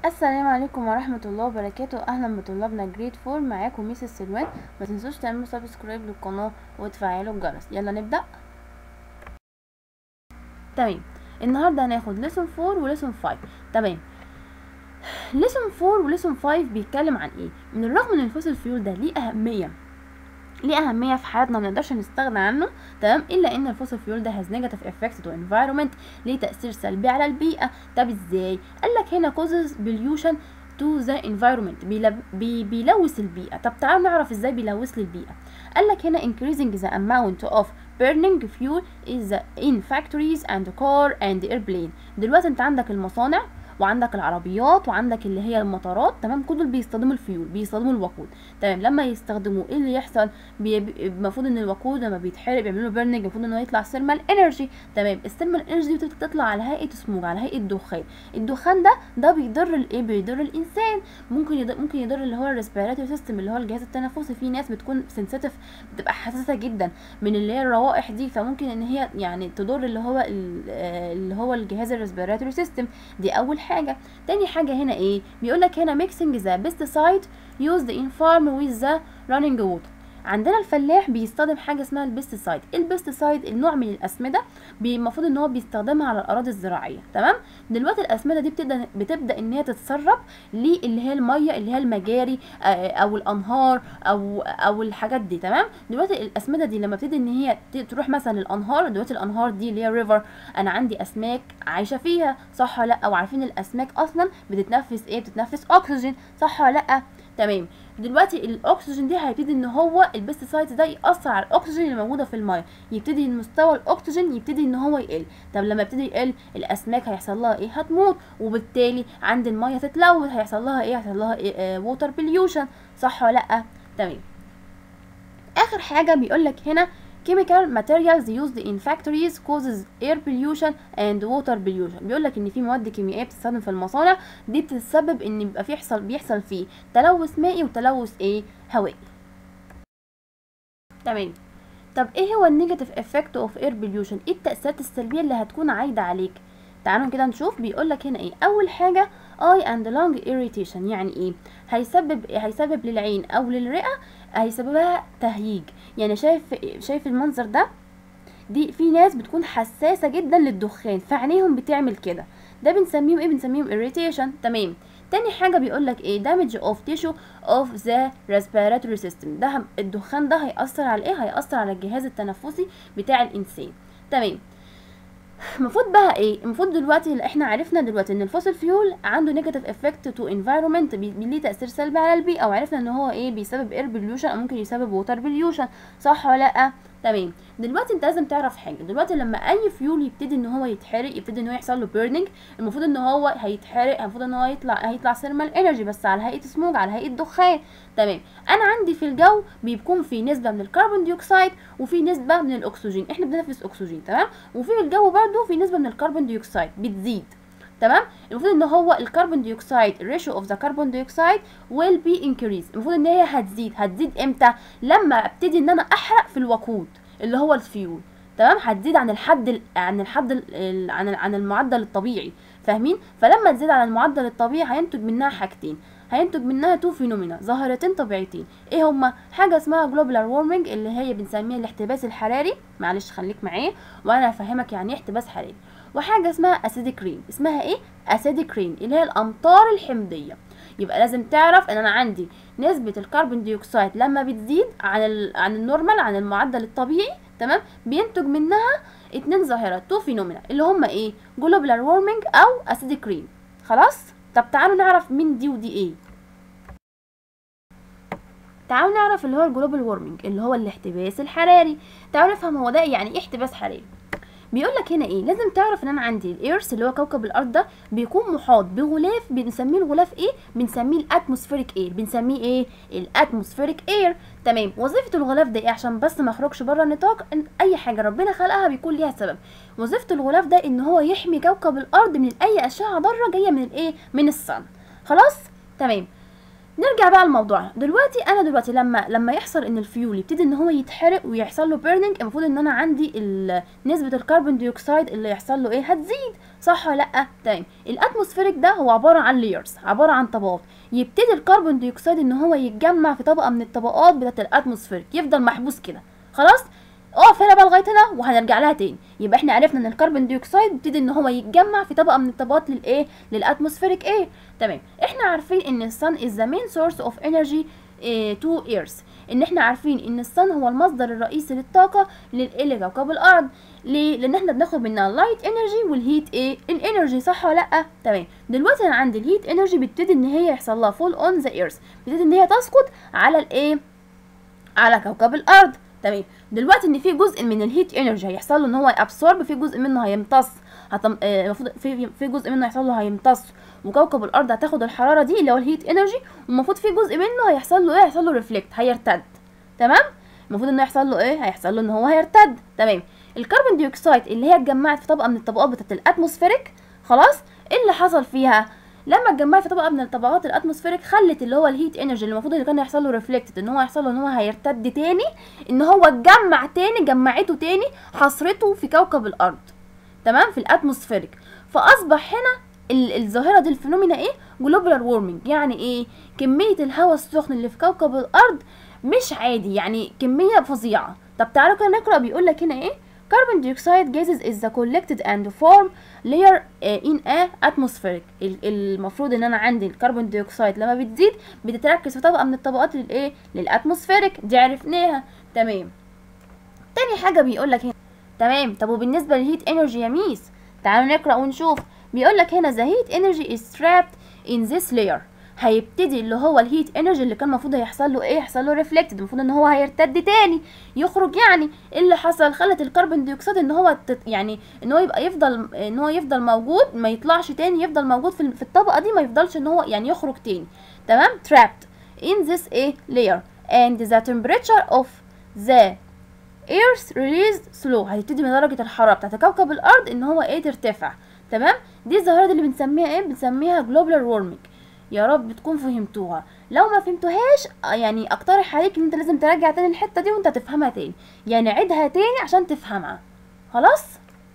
السلام عليكم ورحمة الله وبركاته أهلا بطلابنا جريد فور معاكم ميس السلوان ما تنسوش تعملوا سبسكرايب للقناة وتفعلوا الجرس يلا نبدأ تمام النهاردة هناخد ليسون فور وليسون فايف تمام ليسون فور وليسون فايف بيتكلم عن ايه من الرغم ان الفوسيل فيول ده ليه أهمية ليه أهمية في حياتنا ما نقدرش نستغنى عنه تمام إلا إن الفوسيل فيول ده has negative effect to environment ليه تأثير سلبي على البيئة طب إزاي؟ قالك هنا causes pollution to the environment بيلب... بي... بيلوث البيئة طب تعالوا نعرف ازاي بيلوث البيئة قالك هنا increasing the amount of burning fuel is in factories and car and airplane دلوقتي انت عندك المصانع وعندك العربيات وعندك اللي هي المطارات تمام كل دول بيستخدموا الفيول بيستخدموا الوقود تمام لما يستخدموا ايه اللي يحصل المفروض ان الوقود لما بيتحرق بيعملوا بيرنينج المفروض ان هو يطلع ثيرمال انرجي تمام الثيرمال انرجي دي بتطلع على هيئه سموج على هيئه دخان الدخان ده ده بيضر الايه بيضر الانسان ممكن يضر ممكن يضر اللي هو الريسبيراتوري سيستم اللي هو الجهاز التنفسي في ناس بتكون سنسيتيف بتبقى حساسه جدا من اللي هي الروائح دي فممكن ان هي يعني تضر اللي هو اللي هو الجهاز الريسبيراتوري سيستم دي اول حاجه تاني حاجه هنا ايه بيقول لك هنا mixing the pesticide used in farm with the running water عندنا الفلاح بيستخدم حاجه اسمها البيستسايد البيستسايد النوع من الاسمده المفروض ان هو بيستخدمها على الاراضي الزراعيه تمام دلوقتي الاسمده دي بتبدا بتبدا ان هي تتسرب للي هي الميه اللي هي المجاري او الانهار او او الحاجات دي تمام دلوقتي الاسمده دي لما بتبتدي ان هي تروح مثلا للانهار دلوقتي الانهار دي اللي هي ريفر انا عندي اسماك عايشه فيها صح ولا لا وعارفين الاسماك اصلا بتتنفس ايه بتتنفس اكسجين صح ولا لا تمام دلوقتي الاكسجين دي هيبتدي ان هو البيستسايدز ده ياثر على الاكسجين اللي موجوده في الميه يبتدي مستوى الاكسجين يبتدي ان هو يقل طب لما يبتدي يقل الاسماك هيحصل لها ايه هتموت وبالتالي عند الميه تتلوث هيحصل لها ايه هيحصل لها إيه؟ ووتر بليوشن صح ولا لا تمام اخر حاجه بيقول لك هنا chemical materials used in factories causes air pollution and water pollution بيقول لك ان في مواد كيميائيه بتستخدم في المصانع دي بتسبب ان بيبقى في يحصل بيحصل فيه تلوث مائي وتلوث ايه هوائي تمام طب ايه هو النيجاتيف افكت اوف اير بوليوشن ايه التاثيرات السلبيه اللي هتكون عايده عليك تعالوا كده نشوف بيقول لك هنا ايه اول حاجه اي اند لونج irritation يعني ايه هيسبب هيسبب للعين او للرئه هيسببها تهييج يعني شايف شايف المنظر ده دي في ناس بتكون حساسه جدا للدخان فعينيهم بتعمل كده ده بنسميهم ايه بنسميهم irritation تمام تاني حاجه بيقول لك ايه damage of tissue of the respiratory system ده الدخان ده هيأثر على ايه هيأثر على الجهاز التنفسي بتاع الانسان تمام المفروض بقى ايه المفروض دلوقتي اللي احنا عرفنا دلوقتي ان الفوسيل فيول عنده نيجاتيف افكت تو انفايرمنت ليه تاثير سلبي على البيئه وعرفنا ان هو ايه بيسبب اير بوليوشن او ممكن يسبب ووتر بوليوشن صح ولا لا تمام دلوقتي انت لازم تعرف حاجه دلوقتي لما اي فيول يبتدي ان هو يتحرق يبتدي ان هو يحصل له بيرنينج المفروض ان هو هيتحرق المفروض ان هو يطلع هيطلع ثيرمال انرجي بس على هيئه سموج على هيئه دخان تمام انا عندي في الجو بيكون في نسبه من الكربون ديوكسيد وفي نسبه من الاكسجين احنا بنتنفس اكسجين تمام وفي الجو برده في نسبه من الكربون ديوكسيد بتزيد تمام المفروض ان هو الكربون ديوكسيد ريشيو اوف ذا كربون ديوكسيد ويل بي انكريز المفروض ان هي هتزيد هتزيد امتى لما ابتدي ان انا احرق في الوقود اللي هو الفيول تمام هتزيد عن الحد ال عن الحد ال عن عن المعدل الطبيعي فاهمين فلما تزيد عن المعدل الطبيعي هينتج منها حاجتين هينتج منها تو فينومينا ظاهرتين طبيعيتين ايه هما حاجه اسمها جلوبولار وورمنج اللي هي بنسميها الاحتباس الحراري معلش خليك معايا وانا هفهمك يعني ايه احتباس حراري وحاجه اسمها اسيديك رين اسمها ايه اسيديك رين اللي هي الامطار الحمضيه يبقى لازم تعرف ان انا عندي نسبه الكربون ديوكسيد لما بتزيد عن ال عن النورمال عن المعدل الطبيعي تمام بينتج منها اتنين ظاهرات تو فينومينا اللي هما ايه جلوبولار وورمنج او اسيديك رين خلاص طب تعالوا نعرف مين دي ودي ايه تعالوا نعرف اللي هو الجلوبال وورمنج اللي هو الاحتباس الحراري تعالوا نفهم هو ده يعني ايه احتباس حراري بيقول لك هنا ايه لازم تعرف ان انا عندي الايرث اللي هو كوكب الارض ده بيكون محاط بغلاف بنسميه الغلاف ايه بنسميه الاتموسفيريك اير بنسميه ايه الاتموسفيريك اير تمام وظيفه الغلاف ده ايه عشان بس ما اخرجش بره النطاق ان اي حاجه ربنا خلقها بيكون ليها سبب وظيفه الغلاف ده ان هو يحمي كوكب الارض من اي اشعه ضاره جايه من الايه من الصن خلاص تمام نرجع بقى لموضوعنا دلوقتي انا دلوقتي لما لما يحصل ان الفيول يبتدي ان هو يتحرق ويحصل له بيرنينج المفروض ان انا عندي ال- نسبه الكربون ديوكسيد اللي يحصل له ايه هتزيد صح ولا لا تمام الاتموسفيريك ده هو عباره عن لايرز عباره عن طبقات يبتدي الكربون ديوكسيد ان هو يتجمع في طبقه من الطبقات بتاعه الاتموسفيريك يفضل محبوس كده خلاص اقف هنا بقى لغايه هنا وهنرجع لها تاني يبقى احنا عرفنا ان الكربون ديوكسيد بيبتدي ان هو يتجمع في طبقه من الطبقات للايه للاتموسفيريك ايه تمام احنا عارفين ان الصن is the main source of energy إيه to earth ان احنا عارفين ان الصن هو المصدر الرئيسي للطاقه للايه لكوكب الارض ليه لان احنا بناخد منها اللايت انرجي والهيت ايه الانرجي صح ولا لا تمام دلوقتي انا عندي الهيت انرجي بتبتدي ان هي يحصل لها فول اون ذا ايرث بتبتدي ان هي تسقط على الايه على كوكب الارض تمام دلوقتي ان في جزء من الهيت انرجي هيحصل له ان هو يابسورب في جزء منه هيمتص هتم... آه، المفروض في في جزء منه هيحصل له هيمتص وكوكب الارض هتاخد الحراره دي اللي هو الهيت انرجي والمفروض في جزء منه هيحصل له ايه هيحصل له ريفلكت هيرتد تمام المفروض انه يحصل له ايه هيحصل له ان هو هيرتد تمام الكربون ديوكسيد اللي هي اتجمعت في طبقه من الطبقات بتاعه الاتموسفيريك خلاص ايه اللي حصل فيها لما اتجمعت في طبقه من الطبقات الاتموسفيريك خلت اللي هو الهيت انرجي اللي المفروض اللي كان يحصل له ريفلكتد ان هو يحصل له ان هو هيرتد تاني ان هو اتجمع تاني جمعته تاني حصرته في كوكب الارض تمام في الاتموسفيريك فاصبح هنا ال- الظاهره دي الفينومينا ايه جلوبولار وورمنج يعني ايه كميه الهواء السخن اللي في كوكب الارض مش عادي يعني كميه فظيعه طب تعالوا كده نقرا بيقول لك هنا ايه carbon dioxide gases is the collected and form layer uh, in a atmospheric ال- المفروض ان انا عندي الكربون ديوكسيد لما بتزيد بتتركز في طبقه من الطبقات للايه للاتموسفيريك دي عرفناها تمام تاني حاجه بيقول لك هنا تمام طب وبالنسبه للهيت انرجي يا ميس تعالوا نقرا ونشوف بيقول لك هنا the heat energy is trapped in this layer هيبتدي اللي هو الهيت انرجي اللي كان المفروض هيحصل له ايه يحصل له ريفلكتد المفروض ان هو هيرتد تاني يخرج يعني ايه اللي حصل خلت الكربون ديوكسيد ان هو تت يعني ان هو يبقى يفضل ان هو يفضل موجود ما يطلعش تاني يفضل موجود في في الطبقه دي ما يفضلش ان هو يعني يخرج تاني تمام trapped in this a layer and the temperature of the earth released slow هتبتدي من درجة الحرارة بتاعت كوكب الأرض إن هو إيه ترتفع تمام دي الظاهرة دي اللي بنسميها إيه بنسميها global warming يا رب تكون فهمتوها لو ما فهمتوهاش آه، يعني اقترح عليك ان انت لازم تراجع تاني الحتة دي وانت تفهمها تاني يعني عيدها تاني عشان تفهمها خلاص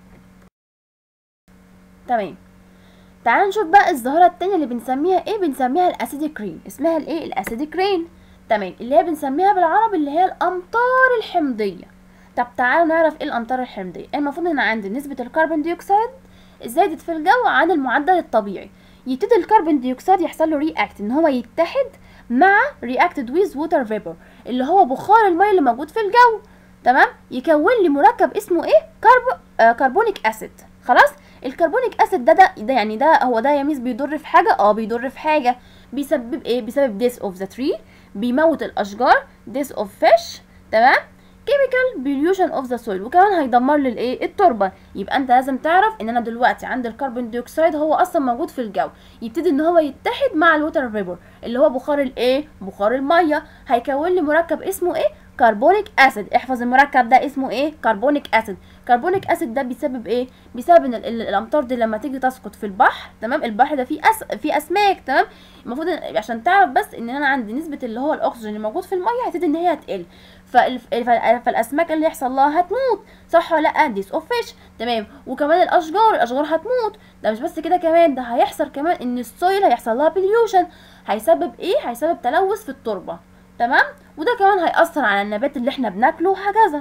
تمام تعال نشوف بقى الظاهرة التانية اللي بنسميها ايه بنسميها الاسيديك رين اسمها الايه الاسيديك رين تمام اللي هي بنسميها بالعربي اللي هي الامطار الحمضية طب تعالوا نعرف ايه الامطار الحمضية المفروض ان عندي نسبة الكربون ديوكسيد زادت في الجو عن المعدل الطبيعي يبتدي الكربون ديوكسيد يحصل له رياكت ان هو يتحد مع رياكتد ويز ووتر فيبر اللي هو بخار الميه اللي موجود في الجو تمام يكون لي مركب اسمه ايه كرب آه كربونيك اسيد خلاص الكربونيك اسيد ده ده, ده يعني ده هو ده يا ميس بيضر في حاجه اه بيضر في حاجه بيسبب ايه بيسبب ديس اوف ذا تري بيموت الاشجار ديس اوف فيش تمام chemical pollution of the soil وكمان هيدمر لي الايه التربه يبقى انت لازم تعرف ان انا دلوقتي عندي الكربون ديوكسيد هو اصلا موجود في الجو يبتدي ان هو يتحد مع الوتر فيبر اللي هو بخار الايه بخار الميه هيكون لي مركب اسمه ايه كربونيك اسيد احفظ المركب ده اسمه ايه كربونيك اسيد كربونيك اسيد ده بيسبب ايه بيسبب ان ال- ال- الامطار دي لما تيجي تسقط في البحر تمام البحر ده فيه أس... فيه اسماك تمام المفروض إن- عشان تعرف بس ان انا عندي نسبه اللي هو الاكسجين اللي موجود في الميه هتبتدي ان هي تقل فالف... فال- فالاسماك اللي يحصل لها هتموت صح ولا لا ديس اوف فيش تمام وكمان الاشجار الاشجار هتموت ده مش بس كده كمان ده هيحصل كمان ان السويل هيحصل لها بليوشن هيسبب ايه هيسبب تلوث في التربه تمام وده كمان هيأثر على النبات اللي احنا بناكله وهكذا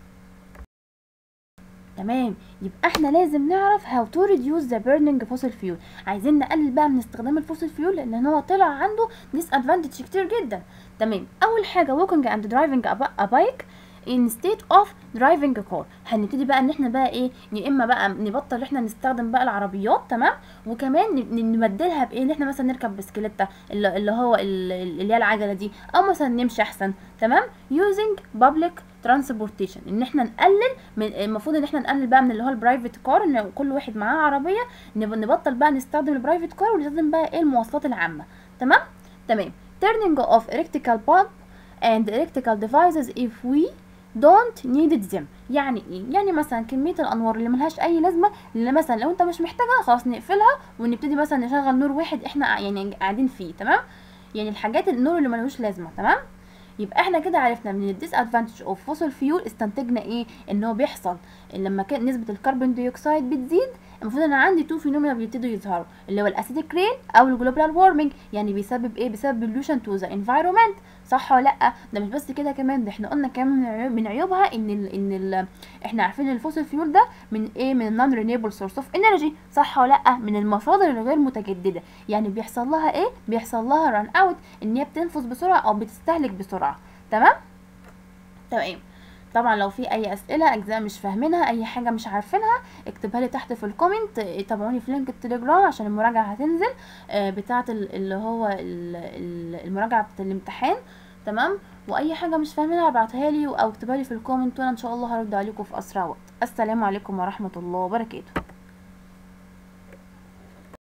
تمام يبقى احنا لازم نعرف how to reduce the burning fossil fuel عايزين نقلل بقى من استخدام الفوسيل فيول لان هو طلع عنده disadvantage كتير جدا تمام اول حاجه walking and driving a bi- a bike instead of driving a car هنبتدي بقى ان احنا بقى ايه يا اما بقى نبطل ان احنا نستخدم بقى العربيات تمام وكمان ن- نبدلها بايه ان احنا مثلا نركب بسكليته اللي اللي هو ال- اللي هي العجله دي او مثلا نمشي احسن تمام using public transportation ان احنا نقلل من المفروض ان احنا نقلل بقى من اللي هو البرايفت كار ان كل واحد معاه عربيه نب- نبطل بقى نستخدم البرايفت كار ونستخدم بقى ايه المواصلات العامه تمام تمام turning off electrical bulb and electrical devices if we don't need them يعني ايه يعني مثلا كميه الانوار اللي ملهاش اي لازمه اللي مثلا لو انت مش محتاجها خلاص نقفلها ونبتدي مثلا نشغل نور واحد احنا يعني قاعدين فيه تمام يعني الحاجات النور اللي ملوش لازمه تمام يبقى احنا كده عرفنا من الديس ادفانتج اوف فوسل فيول استنتجنا ايه ان هو بيحصل لما كان نسبه الكربون دايوكسيد بتزيد المفروض ان عندي تو فينومينا بيبتدوا يظهروا اللي هو الاسيديك رين او الجلوبال وارمنج يعني بيسبب ايه بيسبب بوليوشن تو ذا انفايرمنت صح ولا لا ده مش بس كده كمان ده احنا قلنا كمان من عيوب- من عيوبها ان ال ان ال احنا عارفين الفوسل فيول ده من ايه من نون رينيبل سورس اوف انرجي صح ولا لا من المصادر الغير متجدده يعني بيحصل لها ايه بيحصل لها ران اوت ان هي بتنفذ بسرعه او بتستهلك بسرعه تمام تمام طبعا لو في اي اسئله اجزاء مش فاهمينها اي حاجه مش عارفينها اكتبها لي تحت في الكومنت اه، تابعوني في لينك التليجرام عشان المراجعه هتنزل اه، بتاعه ال- اللي هو ال- ال- المراجعه بتاعه الامتحان تمام واي حاجه مش فاهمينها ابعتها لي او اكتبها لي في الكومنت وانا ان شاء الله هرد عليكم في اسرع وقت السلام عليكم ورحمه الله وبركاته